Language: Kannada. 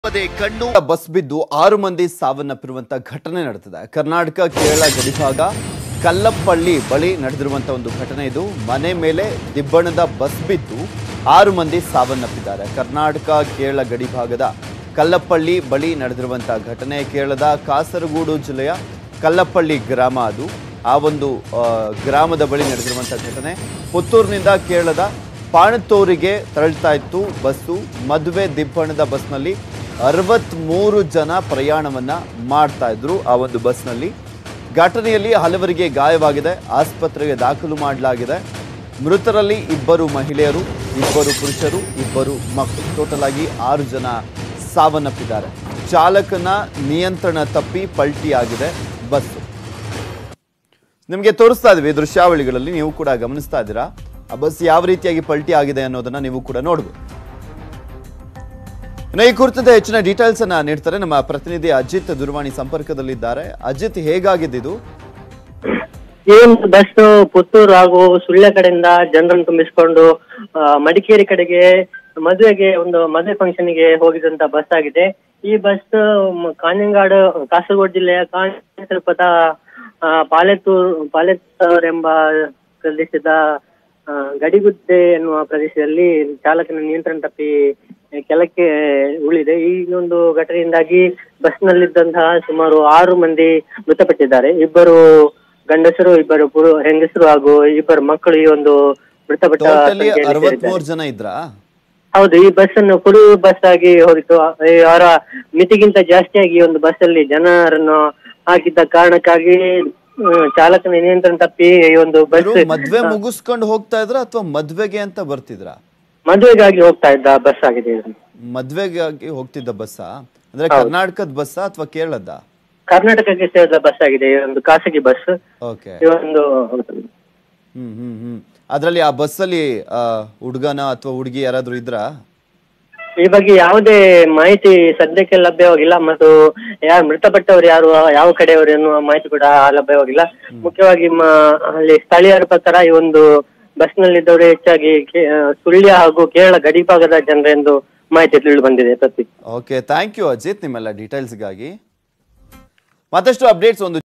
ಪದೇ ಕಣ್ಣು ಬಸ್ ಬಿದ್ದು ಆರು ಮಂದಿ ಸಾವನ್ನಪ್ಪಿರುವಂತ ಘಟನೆ ನಡೆದಿದೆ ಕರ್ನಾಟಕ ಕೇರಳ ಗಡಿಭಾಗ ಕಲ್ಲಪ್ಪಳ್ಳಿ ಬಳಿ ನಡೆದಿರುವಂತ ಒಂದು ಘಟನೆ ಇದು ಮನೆ ಮೇಲೆ ದಿಬ್ಬಣದ ಬಸ್ ಬಿದ್ದು ಆರು ಮಂದಿ ಸಾವನ್ನಪ್ಪಿದ್ದಾರೆ ಕರ್ನಾಟಕ ಕೇರಳ ಗಡಿಭಾಗದ ಕಲ್ಲಪ್ಪಳ್ಳಿ ಬಳಿ ನಡೆದಿರುವಂತಹ ಘಟನೆ ಕೇರಳದ ಕಾಸರಗೋಡು ಜಿಲ್ಲೆಯ ಕಲ್ಲಪ್ಪಳ್ಳಿ ಗ್ರಾಮ ಅದು ಆ ಒಂದು ಆ, ಗ್ರಾಮದ ಬಳಿ ನಡೆದಿರುವಂತಹ ಘಟನೆ ಪುತ್ತೂರಿನಿಂದ ಕೇರಳದ ಪಾಣತ್ತೂರಿಗೆ ತೆರಳ್ತಾ ಇತ್ತು ಬಸ್ಸು ಮದುವೆ ದಿಬ್ಬಣದ ಬಸ್ನಲ್ಲಿ ಅರವತ್ಮೂರು ಜನ ಪ್ರಯಾಣವನ್ನ ಮಾಡ್ತಾ ಇದ್ರು ಆ ಒಂದು ಬಸ್ನಲ್ಲಿ ಘಟನೆಯಲ್ಲಿ ಹಲವರಿಗೆ ಗಾಯವಾಗಿದೆ ಆಸ್ಪತ್ರೆಗೆ ದಾಖಲು ಮಾಡಲಾಗಿದೆ ಮೃತರಲ್ಲಿ ಇಬ್ಬರು ಮಹಿಳೆಯರು ಇಬ್ಬರು ಪುರುಷರು ಇಬ್ಬರು ಮಕ್ಕಳು ಟೋಟಲ್ ಆಗಿ ಆರು ಜನ ಸಾವನ್ನಪ್ಪಿದ್ದಾರೆ ಚಾಲಕನ ನಿಯಂತ್ರಣ ತಪ್ಪಿ ಪಲ್ಟಿಯಾಗಿದೆ ಬಸ್ಸು ನಿಮಗೆ ತೋರಿಸ್ತಾ ಇದ್ವಿ ದೃಶ್ಯಾವಳಿಗಳಲ್ಲಿ ನೀವು ಕೂಡ ಗಮನಿಸ್ತಾ ಇದ್ದೀರಾ ಆ ಬಸ್ ಯಾವ ರೀತಿಯಾಗಿ ಪಲ್ಟಿ ಆಗಿದೆ ಅನ್ನೋದನ್ನ ನೀವು ಕೂಡ ನೋಡ್ಬೋದು ಇನ್ನು ಈ ಕುರಿತಂತೆ ಹೆಚ್ಚಿನ ಡೀಟೇಲ್ಸ್ ಅನ್ನ ನೀಡ್ತಾರೆ ನಮ್ಮ ಪ್ರತಿನಿಧಿ ಅಜಿತ್ ದೂರವಾಣಿ ಸಂಪರ್ಕದಲ್ಲಿದ್ದಾರೆ ಅಜಿತ್ ಹೇಗಾಗಿದ್ದು ಈ ಒಂದು ಬಸ್ ಪುತ್ತೂರು ಹಾಗೂ ಸುಳ್ಯ ಕಡೆಯಿಂದ ಜನರನ್ನು ತುಂಬಿಸಿಕೊಂಡು ಆ, ಮಡಿಕೇರಿ ಕಡೆಗೆ ಮದುವೆಗೆ ಒಂದು ಮದುವೆ ಫಂಕ್ಷನ್ ಗೆ ಹೋಗಿದಂತ ಬಸ್ ಆಗಿದೆ ಈ ಬಸ್ ಮ್, ಕಾಂಜಂಗಾಡು ಕಾಸರಗೋಡು ಜಿಲ್ಲೆಯ ಕಾಂಜ ಸ್ವಲ್ಪದ ಪಾಲೆತ್ತೂರ್ ಪಾಲೆತ್ತೂರ್ ಎಂಬ ಪ್ರದೇಶದ ಆ, ಗಡಿಗುದ್ದೆ ಎನ್ನುವ ಪ್ರದೇಶದಲ್ಲಿ ಚಾಲಕನ ನಿಯಂತ್ರಣ ತಪ್ಪಿ ಕೆಳಕ್ಕೆ ಉಳಿದೆ ಈ ಒಂದು ಘಟನೆಯಿಂದಾಗಿ ಬಸ್ನಲ್ಲಿದ್ದಂತಹ ಸುಮಾರು ಆರು ಮಂದಿ ಮೃತಪಟ್ಟಿದ್ದಾರೆ ಇಬ್ಬರು ಗಂಡಸರು ಇಬ್ಬರು ಪುರು ಹೆಂಗಸರು ಹಾಗೂ ಇಬ್ಬರು ಮಕ್ಕಳು ಈ ಒಂದು ಮೃತಪಟ್ಟ ಟೋಟಲಿ ಸಂಖ್ಯೆಯಲ್ಲಿ ಸೇರಿದ್ದಾರೆ. ಅರವತ್ಮೂರು ಜನ ಇದ್ರಾ ಹೌದು ಈ ಬಸ್ ಅನ್ನು ಫುಲ್ ಬಸ್ ಆಗಿ ಹೋಗಿತ್ತು ಈ ಅವರ ಮಿತಿಗಿಂತ ಜಾಸ್ತಿಯಾಗಿ ಈ ಒಂದು ಬಸ್ ಅಲ್ಲಿ ಜನರನ್ನು ಹಾಕಿದ್ದ ಕಾರಣಕ್ಕಾಗಿ ಹ್ಮ್, ಚಾಲಕನ ನಿಯಂತ್ರಣ ತಪ್ಪಿ ಈ ಒಂದು ಬಸ್ ಇವ್ರು ಮದ್ವೆ ಮುಗಿಸ್ಕೊಂಡು ಹೋಗ್ತಾ ಇದ್ರ ಅಥವಾ ಮದ್ವೆಗೆ ಅಂತ ಬರ್ತಿದ್ರ ಮದುವೆಗಾಗಿ ಹೋಗ್ತಾ ಇದ್ದ ಬಸ್ ಆಗಿದೆ ಇದು. ಮದ್ವೆಗಾಗಿ ಹೋಗ್ತಿದ್ದ ಬಸ್ಸಾ ಅಂದ್ರೆ ಕರ್ನಾಟಕದ ಬಸ್ಸಾ ಅಥವಾ ಕೇರಳದ ಕರ್ನಾಟಕಕ್ಕೆ ಸೇರಿದ ಬಸ್ ಆಗಿದೆ ಈ ಒಂದು ಖಾಸಗಿ ಬಸ್ ಓಕೆ ಈ ಒಂದು ಹೌದು. ಹ್ಮ್ ಹ್ಮ್ ಹ್ಮ್ ಅದ್ರಲ್ಲಿ ಆ ಬಸ್ಸಲ್ಲಿ ಆ, ಹುಡ್ಗನ ಅಥವಾ ಹುಡುಗಿ ಯಾರಾದ್ರೂ ಇದ್ರಾ ಈ ಬಗ್ಗೆ ಯಾವುದೇ ಮಾಹಿತಿ ಸದ್ಯಕ್ಕೆ ಲಭ್ಯವಾಗಿಲ್ಲ ಮತ್ತು ಯಾರು ಮೃತಪಟ್ಟವರು ಯಾರು ಯಾವ ಕಡೆಯವರು ಎನ್ನುವ ಮಾಹಿತಿ ಕೂಡ ಲಭ್ಯವಾಗಿಲ್ಲ ಮುಖ್ಯವಾಗಿ ಮ- ಅಲ್ಲಿ ಸ್ಥಳೀಯರ ಪ್ರಕಾರ ಈ ಒಂದು ಬಸ್ನಲ್ಲಿದ್ದವರು ಹೆಚ್ಚಾಗಿ ಕೇ- ಸುಳ್ಯ ಹಾಗೂ ಕೇರಳ ಗಡಿಭಾಗದ ಜನರೆಂದು ಮಾಹಿತಿ ತಿಳಿದು ಬಂದಿದೆ ಪ್ರತಿ ಓಕೆ ಥ್ಯಾಂಕ್ ಯು ಅಜಿತ್ ನಿಮ್ಮೆಲ್ಲ ಡೀಟೇಲ್ಸ್ಗಾಗಿ ಮತ್ತಷ್ಟು ಅಪ್ಡೇಟ್ಸ್ ಒಂದು